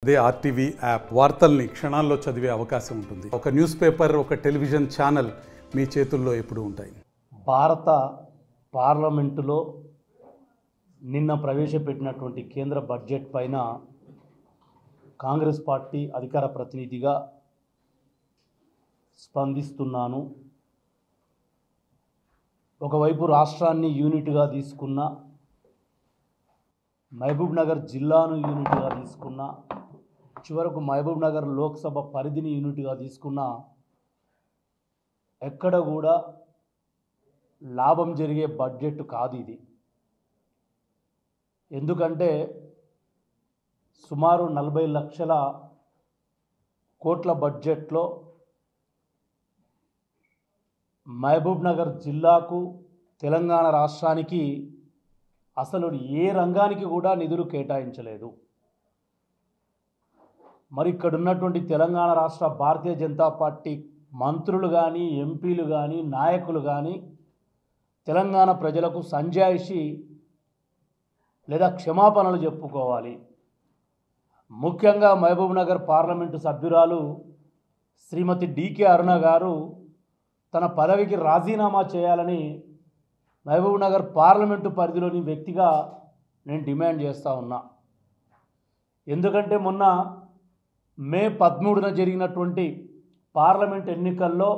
అదే RTV app వార్తల్ని క్షణాల్లో చదివే అవకాశం ఉంటుంది ఒక న్యూస్ పేపర్ ఒక టెలివిజన్ ఛానల్ మీ చేతుల్లో ఎప్పుడూ ఉంటాయి భారత పార్లమెంటులో నిన్న ప్రవేశపెట్టినటువంటి కేంద్ర బడ్జెట్ పైన కాంగ్రెస్ పార్టీ అధికార ప్రతినిధిగా స్పందిస్తున్నాను ఒకవైపు రాష్ట్రాన్ని యూనిట్గా తీసుకున్న మహబూబ్ నగర్ జిల్లాను యూనిట్గా తీసుకున్న చివరకు మహబూబ్ నగర్ లోక్సభ పరిధిని యూనిట్గా తీసుకున్న ఎక్కడ కూడా లాభం జరిగే బడ్జెట్ కాదు ఇది ఎందుకంటే సుమారు నలభై లక్షల కోట్ల బడ్జెట్లో మహబూబ్ నగర్ జిల్లాకు తెలంగాణ రాష్ట్రానికి అసలు ఏ రంగానికి కూడా నిధులు కేటాయించలేదు మరి ఇక్కడ ఉన్నటువంటి తెలంగాణ రాష్ట్ర భారతీయ జనతా పార్టీ మంత్రులు కానీ ఎంపీలు కానీ నాయకులు కానీ తెలంగాణ ప్రజలకు సంజాయిషి లేదా క్షమాపణలు చెప్పుకోవాలి ముఖ్యంగా మహబూబ్ నగర్ పార్లమెంటు సభ్యురాలు శ్రీమతి డికే అరుణ గారు తన పదవికి రాజీనామా చేయాలని మహబూబ్ నగర్ పార్లమెంటు పరిధిలోని వ్యక్తిగా నేను డిమాండ్ చేస్తూ ఉన్నా ఎందుకంటే మొన్న మే పదమూడున జరిగినటువంటి పార్లమెంట్ ఎన్నికల్లో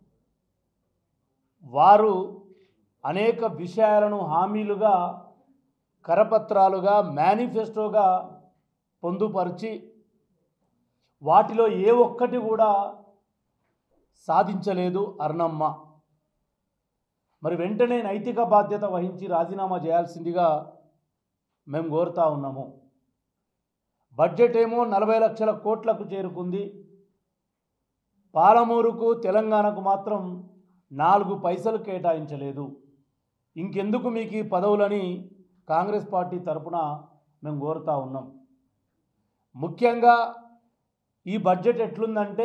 వారు అనేక విషయాలను హామీలుగా కరపత్రాలుగా మేనిఫెస్టోగా పొందుపరిచి వాటిలో ఏ ఒక్కటి కూడా సాధించలేదు అర్ణమ్మ మరి వెంటనే నైతిక బాధ్యత వహించి రాజీనామా చేయాల్సిందిగా మేము కోరుతా ఉన్నాము బడ్జెట్ ఏమో నలభై లక్షల కోట్లకు చేరుకుంది పాలమూరుకు తెలంగాణకు మాత్రం నాలుగు పైసలు కేటాయించలేదు ఇంకెందుకు మీకు ఈ పదవులని కాంగ్రెస్ పార్టీ తరపున మేము కోరుతా ఉన్నాం ముఖ్యంగా ఈ బడ్జెట్ ఎట్లుందంటే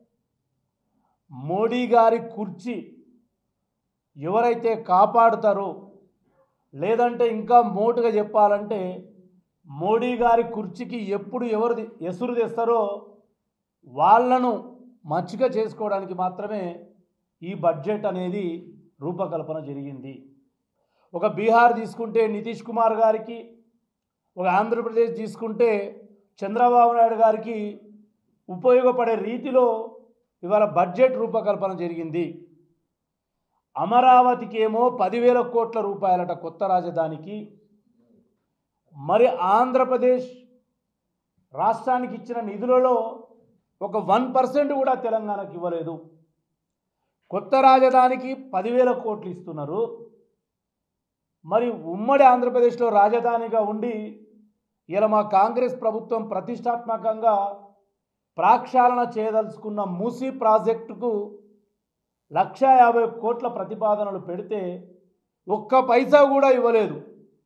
మోడీ గారి కుర్చీ ఎవరైతే కాపాడుతారో లేదంటే ఇంకా మోటుగా చెప్పాలంటే మోడీ గారి కుర్చీకి ఎప్పుడు ఎవరు ది- ఎసురు తెస్తారో వాళ్ళను మచ్చిక చేసుకోవడానికి మాత్రమే ఈ బడ్జెట్ అనేది రూపకల్పన జరిగింది ఒక బీహార్ తీసుకుంటే నితీష్ కుమార్ గారికి ఒక ఆంధ్రప్రదేశ్ తీసుకుంటే చంద్రబాబు నాయుడు గారికి ఉపయోగపడే రీతిలో ఇవాళ బడ్జెట్ రూపకల్పన జరిగింది అమరావతికి ఏమో పదివేల కోట్ల రూపాయలట కొత్త రాజధానికి మరి ఆంధ్రప్రదేశ్ రాష్ట్రానికి ఇచ్చిన నిధులలో ఒక వన్ పర్సెంట్ కూడా తెలంగాణకి ఇవ్వలేదు కొత్త రాజధానికి పదివేల కోట్లు ఇస్తున్నారు మరి ఉమ్మడి ఆంధ్రప్రదేశ్లో రాజధానిగా ఉండి ఇలా మా కాంగ్రెస్ ప్రభుత్వం ప్రతిష్టాత్మకంగా ప్రాక్షాళన చేయదలుచుకున్న మూసీ ప్రాజెక్టుకు లక్ష యాభై కోట్ల ప్రతిపాదనలు పెడితే ఒక్క పైసా కూడా ఇవ్వలేదు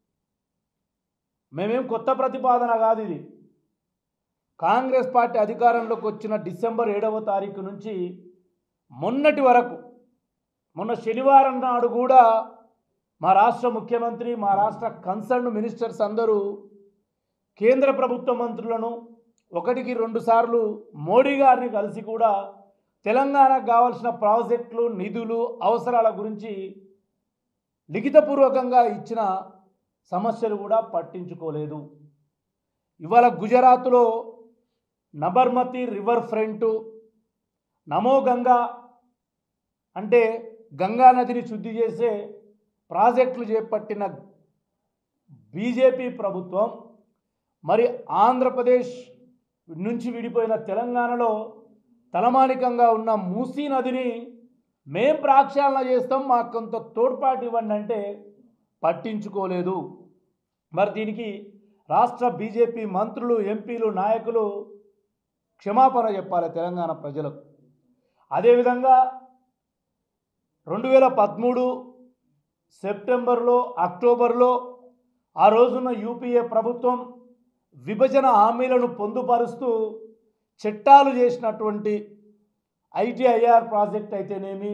మేమేం కొత్త ప్రతిపాదన కాదు ఇది కాంగ్రెస్ పార్టీ అధికారంలోకి వచ్చిన డిసెంబర్ ఏడవ తారీఖు నుంచి మొన్నటి వరకు మొన్న శనివారం నాడు కూడా మా రాష్ట్ర ముఖ్యమంత్రి మా రాష్ట్ర కన్సర్న్ మినిస్టర్స్ అందరూ కేంద్ర ప్రభుత్వ మంత్రులను ఒకటికి రెండు సార్లు మోడీ గారిని కలిసి కూడా తెలంగాణకు కావాల్సిన ప్రాజెక్టులు నిధులు అవసరాల గురించి లిఖితపూర్వకంగా ఇచ్చిన సమస్యలు కూడా పట్టించుకోలేదు ఇవాళ గుజరాత్లో నబర్మతి రివర్ ఫ్రంట్ నమో గంగా అంటే గంగా నదిని శుద్ధి చేసే ప్రాజెక్టులు చేపట్టిన బీజేపీ ప్రభుత్వం మరి ఆంధ్రప్రదేశ్ నుంచి విడిపోయిన తెలంగాణలో తలమానికంగా ఉన్న మూసీ నదిని మేం ప్రాక్షాళన చేస్తాం మాకు కొంత తోడ్పాటు ఇవ్వండి అంటే పట్టించుకోలేదు మరి దీనికి రాష్ట్ర బీజేపీ మంత్రులు ఎంపీలు నాయకులు క్షమాపణ చెప్పాలి తెలంగాణ ప్రజలకు అదేవిధంగా రెండు వేల పదమూడు సెప్టెంబర్లో అక్టోబర్లో ఆ రోజున యూపీఏ ప్రభుత్వం విభజన హామీలను పొందుపరుస్తూ చట్టాలు చేసినటువంటి ఐటీఐఆర్ ప్రాజెక్ట్ అయితేనేమి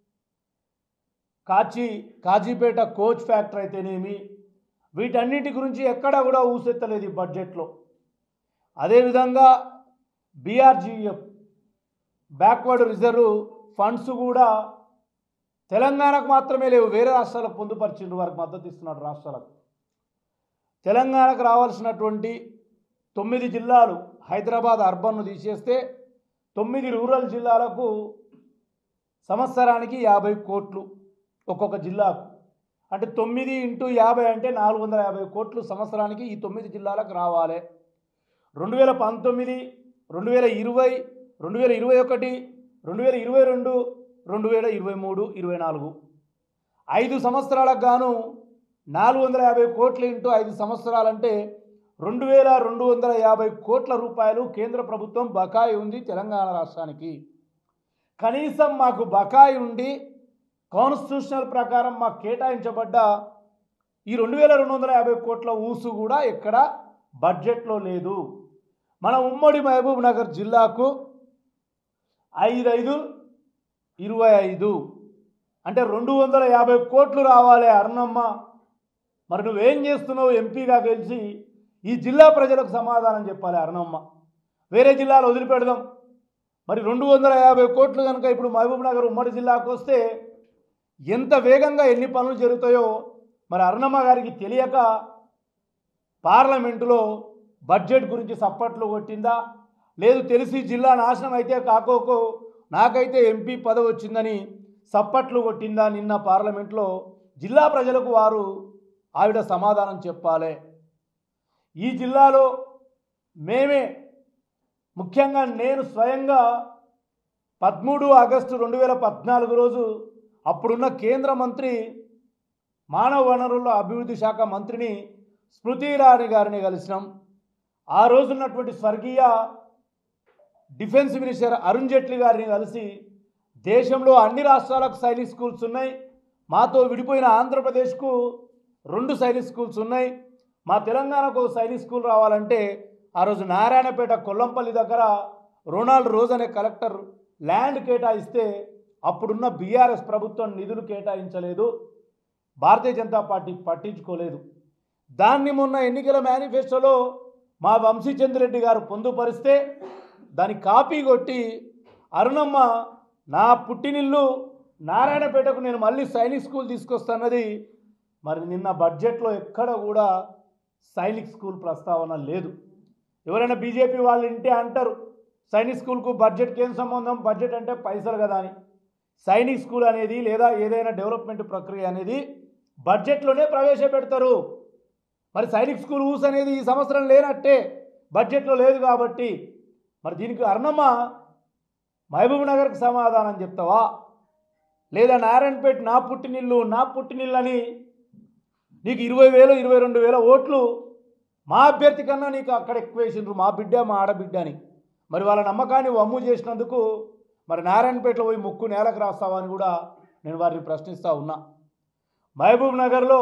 కాచి కాజీపేట కోచ్ ఫ్యాక్టరీ అయితేనేమి వీటన్నిటి గురించి ఎక్కడా కూడా ఊసెత్తలేదు ఈ బడ్జెట్లో అదేవిధంగా బీఆర్జీఎఫ్ బ్యాక్వర్డ్ రిజర్వ్ ఫండ్స్ కూడా తెలంగాణకు మాత్రమే లేవు వేరే రాష్ట్రాలకు పొందుపరిచిండ్రు వారికి మద్దతు ఇస్తున్నారు రాష్ట్రాలకు తెలంగాణకు రావాల్సినటువంటి తొమ్మిది జిల్లాలు హైదరాబాద్ అర్బన్ను తీసేస్తే తొమ్మిది రూరల్ జిల్లాలకు సంవత్సరానికి యాభై కోట్లు ఒక్కొక్క జిల్లాకు అంటే తొమ్మిది ఇంటూ యాభై అంటే నాలుగు వందల యాభై కోట్లు సంవత్సరానికి ఈ తొమ్మిది జిల్లాలకు రావాలి రెండు వేల పంతొమ్మిది రెండు వేల ఇరవై రెండు వేల ఇరవై ఒకటి రెండు వేల ఇరవై రెండు రెండు వేల ఇరవై మూడు ఇరవై నాలుగు ఐదు సంవత్సరాలకు గాను నాలుగు వందల యాభై కోట్లు ఇంటూ ఐదు సంవత్సరాలంటే రెండు వేల రెండు వందల యాభై కోట్ల రూపాయలు కేంద్ర ప్రభుత్వం బకాయి ఉంది తెలంగాణ రాష్ట్రానికి కనీసం మాకు బకాయి ఉండి కాన్స్టిట్యూషనల్ ప్రకారం మాకు కేటాయించబడ్డ ఈ రెండు వేల రెండు వందల యాభై కోట్ల ఊసు కూడా ఎక్కడ బడ్జెట్లో లేదు మన ఉమ్మడి మహబూబ్ నగర్ జిల్లాకు ఐదు ఐదు ఇరవై ఐదు అంటే రెండు వందల యాభై కోట్లు రావాలి అరుణమ్మ మరి నువ్వేం చేస్తున్నావు ఎంపీగా గెలిచి ఈ జిల్లా ప్రజలకు సమాధానం చెప్పాలి అరుణమ్మ వేరే జిల్లాలు వదిలిపెడదాం మరి రెండు వందల యాభై కోట్లు కనుక ఇప్పుడు మహబూబ్ నగర్ ఉమ్మడి జిల్లాకు వస్తే ఎంత వేగంగా ఎన్ని పనులు జరుగుతాయో మరి అరుణమ్మ గారికి తెలియక పార్లమెంటులో బడ్జెట్ గురించి సప్పట్లు కొట్టిందా లేదు తెలిసి జిల్లా నాశనం అయితే కాకోకో నాకైతే ఎంపీ పదవి వచ్చిందని సప్పట్లు కొట్టిందా నిన్న పార్లమెంట్లో జిల్లా ప్రజలకు వారు ఆవిడ సమాధానం చెప్పాలి ఈ జిల్లాలో మేమే ముఖ్యంగా నేను స్వయంగా పదమూడు ఆగస్టు రెండు వేల పద్నాలుగు రోజు అప్పుడున్న కేంద్ర మంత్రి మానవ వనరుల అభివృద్ధి శాఖ మంత్రిని స్మృతి ఇరానీ గారిని కలిసినాం ఆ రోజున్నటువంటి స్వర్గీయ డిఫెన్స్ మినిస్టర్ అరుణ్ జైట్లీ గారిని కలిసి దేశంలో అన్ని రాష్ట్రాలకు సైనిక్ స్కూల్స్ ఉన్నాయి మాతో విడిపోయిన ఆంధ్రప్రదేశ్కు రెండు సైనిక్ స్కూల్స్ ఉన్నాయి మా తెలంగాణకు ఒక సైనిక్ స్కూల్ రావాలంటే ఆ రోజు నారాయణపేట కొల్లంపల్లి దగ్గర రొనాల్డ్ రోజ్ అనే కలెక్టర్ ల్యాండ్ కేటాయిస్తే అప్పుడున్న బీఆర్ఎస్ ప్రభుత్వం నిధులు కేటాయించలేదు భారతీయ జనతా పార్టీ పట్టించుకోలేదు దాన్ని మొన్న ఎన్నికల మేనిఫెస్టోలో మా వంశీచంద్రెడ్డి గారు పొందుపరిస్తే దాని కాపీ కొట్టి అరుణమ్మ నా పుట్టినిల్లు నారాయణపేటకు నేను మళ్ళీ సైనిక్ స్కూల్ తీసుకొస్తున్నది మరి నిన్న బడ్జెట్లో ఎక్కడ కూడా సైనిక్ స్కూల్ ప్రస్తావన లేదు ఎవరైనా బీజేపీ వాళ్ళు ఇంటే అంటారు సైనిక్ స్కూల్కు బడ్జెట్కి ఏం సంబంధం బడ్జెట్ అంటే పైసలు కదా అని సైనిక్ స్కూల్ అనేది లేదా ఏదైనా డెవలప్మెంట్ ప్రక్రియ అనేది బడ్జెట్లోనే ప్రవేశపెడతారు మరి సైనిక్ స్కూల్ ఊస్ అనేది ఈ సంవత్సరం లేనట్టే బడ్జెట్లో లేదు కాబట్టి మరి దీనికి అర్ణమ్మ మహబూబ్ నగర్కి సమాధానం చెప్తావా లేదా నారాయణపేట నా పుట్టినిల్లు నా పుట్టినిల్లు అని నీకు ఇరవై వేలు ఇరవై రెండు వేల ఓట్లు మా అభ్యర్థి కన్నా నీకు అక్కడ ఎక్కువ వేసిండ్రు మా బిడ్డ మా ఆడబిడ్డ అని మరి వాళ్ళ నమ్మకాన్ని వమ్ము చేసినందుకు మరి నారాయణపేటలో పోయి ముక్కు నేలకు రాస్తావా అని కూడా నేను వారిని ప్రశ్నిస్తూ ఉన్నా మహబూబ్ నగర్లో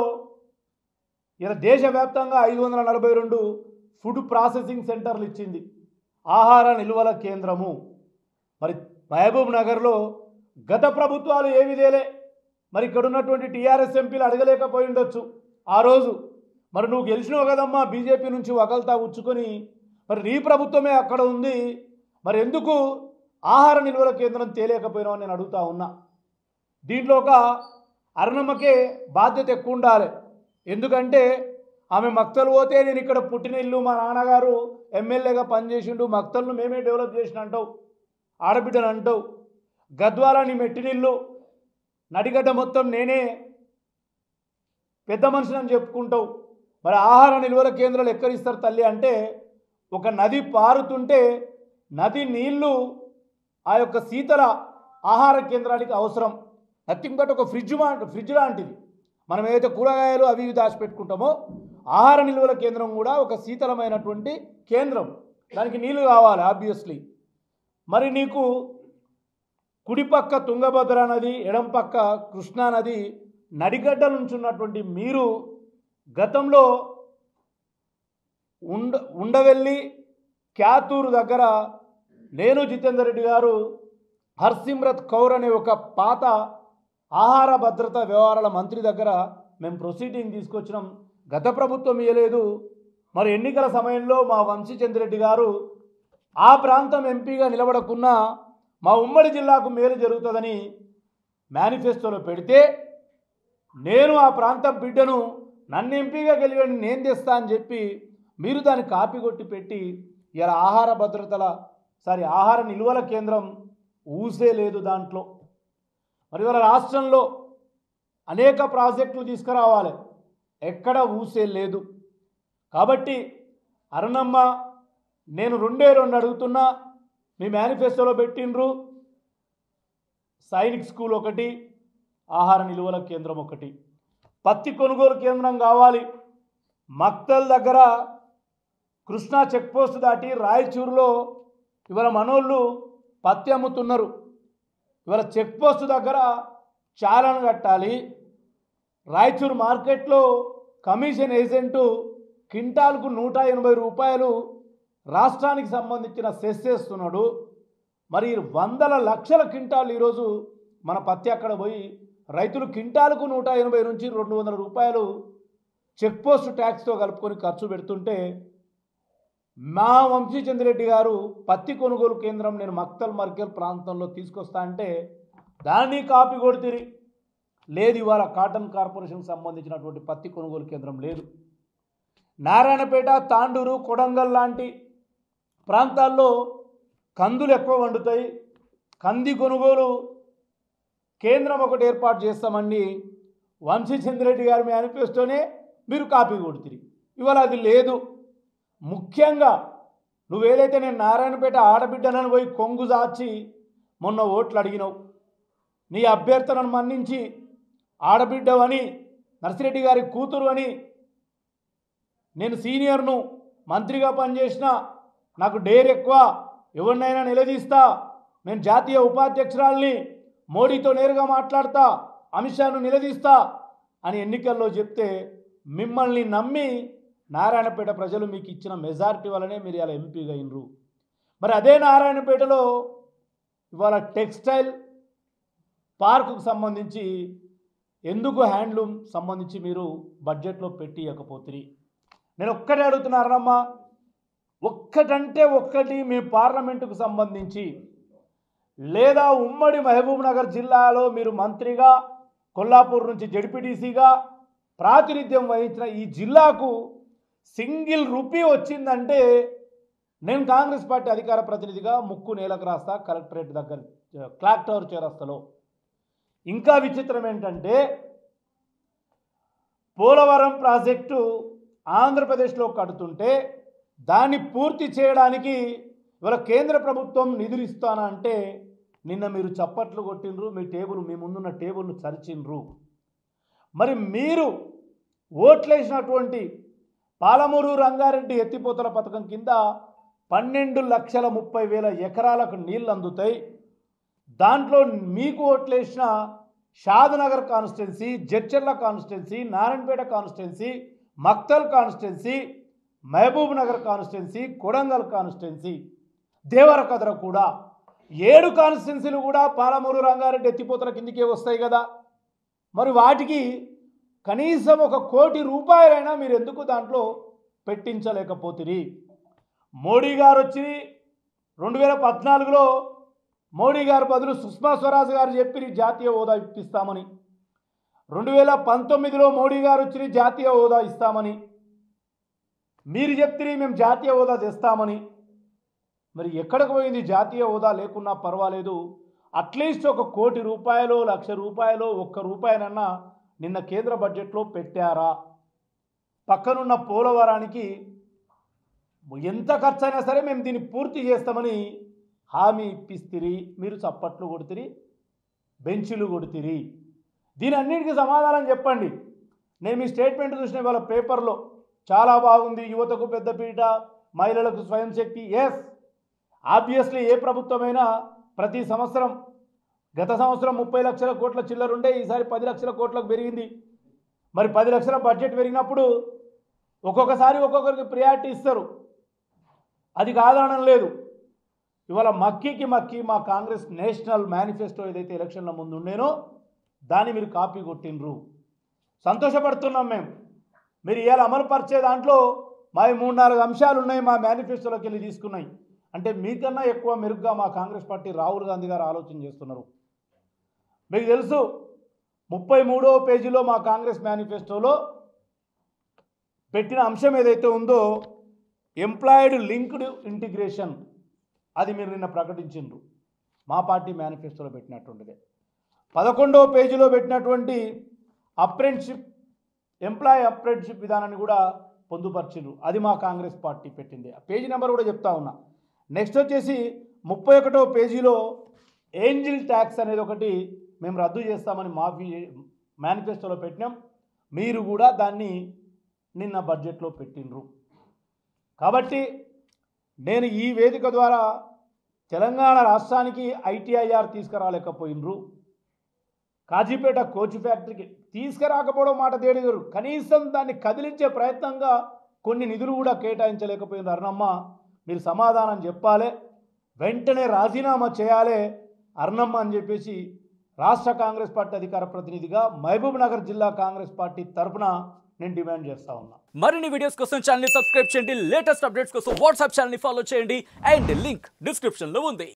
ఇలా దేశవ్యాప్తంగా ఐదు వందల నలభై రెండు ఫుడ్ ప్రాసెసింగ్ సెంటర్లు ఇచ్చింది ఆహార నిల్వల కేంద్రము మరి మహబూబ్ నగర్లో గత ప్రభుత్వాలు ఏ విధేలే మరి ఇక్కడ ఉన్నటువంటి టీఆర్ఎస్ ఎంపీలు అడగలేకపోయి ఉండొచ్చు ఆ రోజు మరి నువ్వు గెలిచినావు కదమ్మా బీజేపీ నుంచి వకల్తా ఉచ్చుకొని మరి నీ ప్రభుత్వమే అక్కడ ఉంది మరి ఎందుకు ఆహార నిల్వల కేంద్రం తేలేకపోయినావు నేను అడుగుతా ఉన్నా దీంట్లో ఒక అరుణమ్మకే బాధ్యత ఎక్కువ ఉండాలి ఎందుకంటే ఆమె మక్తలు పోతే నేను ఇక్కడ పుట్టిన ఇల్లు మా నాన్నగారు ఎమ్మెల్యేగా పనిచేసిండు మక్తలను మేమే డెవలప్ చేసిన అంటావు ఆడబిడ్డను అంటావు గద్వాల నీ మెట్టినిల్లు నడిగడ్డ మొత్తం నేనే పెద్ద మనిషిని అని చెప్పుకుంటావు మరి ఆహార నిల్వల కేంద్రాలు ఎక్కడిస్తారు తల్లి అంటే ఒక నది పారుతుంటే నది నీళ్లు ఆ యొక్క శీతల ఆహార కేంద్రానికి అవసరం నథింగ్ బట్ ఒక ఫ్రిడ్జ్ మా ఫ్రిడ్జ్ లాంటిది మనం ఏదైతే కూరగాయలు అవి ఇవి దాచిపెట్టుకుంటామో ఆహార నిల్వల కేంద్రం కూడా ఒక శీతలమైనటువంటి కేంద్రం దానికి నీళ్లు కావాలి ఆబ్వియస్లీ మరి నీకు కుడిపక్క తుంగభద్ర నది ఎడం పక్క కృష్ణా నది నడిగడ్డ నుంచి ఉన్నటువంటి మీరు గతంలో ఉండ ఉండవెల్లి క్యాతూరు దగ్గర నేను జితేందర్ రెడ్డి గారు హర్సిమ్రత్ కౌర్ అనే ఒక పాత ఆహార భద్రత వ్యవహారాల మంత్రి దగ్గర మేము ప్రొసీడింగ్ తీసుకొచ్చినాం గత ప్రభుత్వం ఇవ్వలేదు మరి ఎన్నికల సమయంలో మా వంశీచంద్రెడ్డి గారు ఆ ప్రాంతం ఎంపీగా నిలబడకున్నా మా ఉమ్మడి జిల్లాకు మేలు జరుగుతుందని మేనిఫెస్టోలో పెడితే నేను ఆ ప్రాంతం బిడ్డను నన్ను ఎంపీగా గెలివండి నేను తెస్తా అని చెప్పి మీరు దాన్ని కాపీ కొట్టి పెట్టి ఇలా ఆహార భద్రతల సారీ ఆహార నిల్వల కేంద్రం ఊసే లేదు దాంట్లో మరి ఇవాళ రాష్ట్రంలో అనేక ప్రాజెక్టులు తీసుకురావాలి ఎక్కడ ఊసే లేదు కాబట్టి అరుణమ్మ నేను రెండే రెండు అడుగుతున్నా మీ మేనిఫెస్టోలో పెట్టిండ్రు సైనిక్ స్కూల్ ఒకటి ఆహార నిల్వల కేంద్రం ఒకటి పత్తి కొనుగోలు కేంద్రం కావాలి మక్తల్ దగ్గర కృష్ణా చెక్ పోస్ట్ దాటి రాయచూరులో ఇవాళ మనోళ్ళు పత్తి అమ్ముతున్నారు ఇవాళ చెక్ పోస్ట్ దగ్గర చాలాను కట్టాలి రాయచూరు మార్కెట్లో కమిషన్ ఏజెంటు క్వింటాల్కు నూట ఎనభై రూపాయలు రాష్ట్రానికి సంబంధించిన సెస్ చేస్తున్నాడు మరి వందల లక్షల క్వింటాలు ఈరోజు మన పత్తి అక్కడ పోయి రైతులు క్వింటాలకు నూట ఎనభై నుంచి రెండు వందల రూపాయలు చెక్ పోస్ట్ ట్యాక్స్తో కలుపుకొని ఖర్చు పెడుతుంటే మా వంశీచంద్రెడ్డి గారు పత్తి కొనుగోలు కేంద్రం నేను మక్తల్ మర్కెల్ ప్రాంతంలో తీసుకొస్తా అంటే దాన్ని కాపీ కొడుతుంది లేదు ఇవాళ కాటన్ కార్పొరేషన్కి సంబంధించినటువంటి పత్తి కొనుగోలు కేంద్రం లేదు నారాయణపేట తాండూరు కొడంగల్ లాంటి ప్రాంతాల్లో కందులు ఎక్కువ వండుతాయి కంది కొనుగోలు కేంద్రం ఒకటి ఏర్పాటు చేస్తామని వంశీచంద్రెడ్డి గారి మేనిఫెస్టోనే మీరు కాపీ కొడుతుంది ఇవాళ అది లేదు ముఖ్యంగా నువ్వేదైతే నేను నారాయణపేట ఆడబిడ్డనని పోయి కొంగు దాచి మొన్న ఓట్లు అడిగినావు నీ అభ్యర్థనను మన్నించి ఆడబిడ్డవని నర్సిరెడ్డి గారి కూతురు అని నేను సీనియర్ను మంత్రిగా పనిచేసిన నాకు డేర్ ఎక్కువ ఎవరినైనా నిలదీస్తా నేను జాతీయ ఉపాధ్యక్షురాల్ని మోడీతో నేరుగా మాట్లాడతా అమిత్ షాను నిలదీస్తా అని ఎన్నికల్లో చెప్తే మిమ్మల్ని నమ్మి నారాయణపేట ప్రజలు మీకు ఇచ్చిన మెజారిటీ వల్లనే మీరు ఇలా ఎంపీగా అయినరు మరి అదే నారాయణపేటలో ఇవాళ టెక్స్టైల్ పార్కుకు సంబంధించి ఎందుకు హ్యాండ్లూమ్ సంబంధించి మీరు బడ్జెట్లో పెట్టి ఇవ్వకపోతుంది నేను ఒక్కటే అడుగుతున్నారమ్మా ఒక్కటంటే ఒక్కటి మీ పార్లమెంటుకు సంబంధించి లేదా ఉమ్మడి మహబూబ్ నగర్ జిల్లాలో మీరు మంత్రిగా కొల్లాపూర్ నుంచి జడ్పీటీసీగా ప్రాతినిధ్యం వహించిన ఈ జిల్లాకు సింగిల్ రూపీ వచ్చిందంటే నేను కాంగ్రెస్ పార్టీ అధికార ప్రతినిధిగా ముక్కు నేలకు రాస్తా కలెక్టరేట్ దగ్గర క్లాక్ టవర్ చేరస్తలో ఇంకా విచిత్రం ఏంటంటే పోలవరం ప్రాజెక్టు ఆంధ్రప్రదేశ్లో కడుతుంటే దాన్ని పూర్తి చేయడానికి ఇవాళ కేంద్ర ప్రభుత్వం నిధులు ఇస్తానా అంటే నిన్న మీరు చప్పట్లు కొట్టినరు మీ టేబుల్ మీ ముందున్న టేబుల్ను చరిచిండ్రు మరి మీరు ఓట్లేసినటువంటి పాలమూరు రంగారెడ్డి ఎత్తిపోతల పథకం కింద పన్నెండు లక్షల ముప్పై వేల ఎకరాలకు నీళ్ళు అందుతాయి దాంట్లో మీకు ఓట్లేసిన Shadnagar constituency Jadcherla constituency Narayanpet constituency Makthal constituency Mahabubnagar constituency Kodangal constituency Devarakadra కూడా ఏడు కాన్స్టిట్యున్సీలు కూడా పాలమూరు రంగారెడ్డి ఎత్తిపోతల కిందికే వస్తాయి కదా మరి వాటికి కనీసం ఒక కోటి రూపాయలైనా మీరు ఎందుకు దాంట్లో పెట్టించలేకపోతుంది మోడీ గారు వచ్చి రెండు వేల పద్నాలుగులో మోడీ గారు బదులు సుష్మా స్వరాజ్ గారు చెప్పి జాతీయ హోదా ఇప్పిస్తామని రెండు వేల పంతొమ్మిదిలో మోడీ గారు వచ్చి జాతీయ హోదా ఇస్తామని మీరు చెప్తే మేము జాతీయ హోదా తెస్తామని మరి ఎక్కడికి పోయింది జాతీయ హోదా లేకున్నా పర్వాలేదు అట్లీస్ట్ ఒక కోటి రూపాయలు లక్ష రూపాయలు ఒక్క రూపాయనన్నా నిన్న కేంద్ర బడ్జెట్లో పెట్టారా పక్కనున్న పోలవరానికి ఎంత ఖర్చు అయినా సరే మేము దీన్ని పూర్తి చేస్తామని హామీ ఇప్పిస్తిరి మీరు చప్పట్లు కొడుతిరి బెంచులు కొడుతిరి దీని అన్నిటికీ సమాధానం చెప్పండి నేను మీ స్టేట్మెంట్ చూసిన ఇవాళ పేపర్లో చాలా బాగుంది యువతకు పెద్దపీట మహిళలకు స్వయం శక్తి ఎస్ ఆబ్వియస్లీ ఏ ప్రభుత్వమైనా ప్రతి సంవత్సరం గత సంవత్సరం ముప్పై లక్షల కోట్ల చిల్లర ఉండే ఈసారి పది లక్షల కోట్లకు పెరిగింది మరి పది లక్షల బడ్జెట్ పెరిగినప్పుడు ఒక్కొక్కసారి ఒక్కొక్కరికి ప్రియారిటీ ఇస్తారు అది కాదనడం లేదు ఇవాళ మక్కీకి మక్కీ మా కాంగ్రెస్ నేషనల్ మేనిఫెస్టో ఏదైతే ఎలక్షన్ల ముందు ఉండేనో దాన్ని మీరు కాపీ కొట్టినరు సంతోషపడుతున్నాం మేము మీరు ఇవాళ అమలు పరిచే దాంట్లో మా ఈ మూడు నాలుగు అంశాలు ఉన్నాయి మా మేనిఫెస్టోలోకి వెళ్ళి తీసుకున్నాయి అంటే మీకన్నా ఎక్కువ మెరుగ్గా మా కాంగ్రెస్ పార్టీ రాహుల్ గాంధీ గారు ఆలోచన చేస్తున్నారు మీకు తెలుసు ముప్పై మూడవ పేజీలో మా కాంగ్రెస్ మేనిఫెస్టోలో పెట్టిన అంశం ఏదైతే ఉందో ఎంప్లాయిడ్ లింక్డ్ ఇంటిగ్రేషన్ అది మీరు నిన్న ప్రకటించిండ్రు మా పార్టీ మేనిఫెస్టోలో పెట్టినటువంటిదే పదకొండవ పేజీలో పెట్టినటువంటి అప్రెంటిషిప్ ఎంప్లాయీ అప్రెంటిషిప్ విధానాన్ని కూడా పొందుపరిచిండ్రు అది మా కాంగ్రెస్ పార్టీ పెట్టింది ఆ పేజీ నెంబర్ కూడా చెప్తా ఉన్నా నెక్స్ట్ వచ్చేసి ముప్పై ఒకటో పేజీలో ఏంజిల్ ట్యాక్స్ అనేది ఒకటి మేము రద్దు చేస్తామని మాఫీ మేనిఫెస్టోలో పెట్టినాం మీరు కూడా దాన్ని నిన్న బడ్జెట్లో పెట్టిండ్రు కాబట్టి నేను ఈ వేదిక ద్వారా తెలంగాణ రాష్ట్రానికి ఐటీఐఆర్ తీసుకురాలేకపోయినరు కాజీపేట కోచ్ ఫ్యాక్టరీకి తీసుకురాకపోవడం మాట తేడిగారు కనీసం దాన్ని కదిలించే ప్రయత్నంగా కొన్ని నిధులు కూడా కేటాయించలేకపోయినారు అర్ణమ్మ మీరు సమాధానం చెప్పాలి వెంటనే రాజీనామా చేయాలి అర్ణమ్మ అని చెప్పేసి రాష్ట్ర కాంగ్రెస్ పార్టీ అధికార ప్రతినిధిగా మహబూబ్ నగర్ జిల్లా కాంగ్రెస్ పార్టీ తరపున నేను డిమాండ్ చేస్తా ఉన్నా మరిన్ని వీడియోస్ కోసం ఛానల్ సబ్స్క్రైబ్ చేయండి లేటెస్ట్ అప్డేట్స్ కోసం వాట్సాప్ ఛానల్ ఫాలో చేయండి అండ్ లింక్ డిస్క్రిప్షన్ లో ఉంది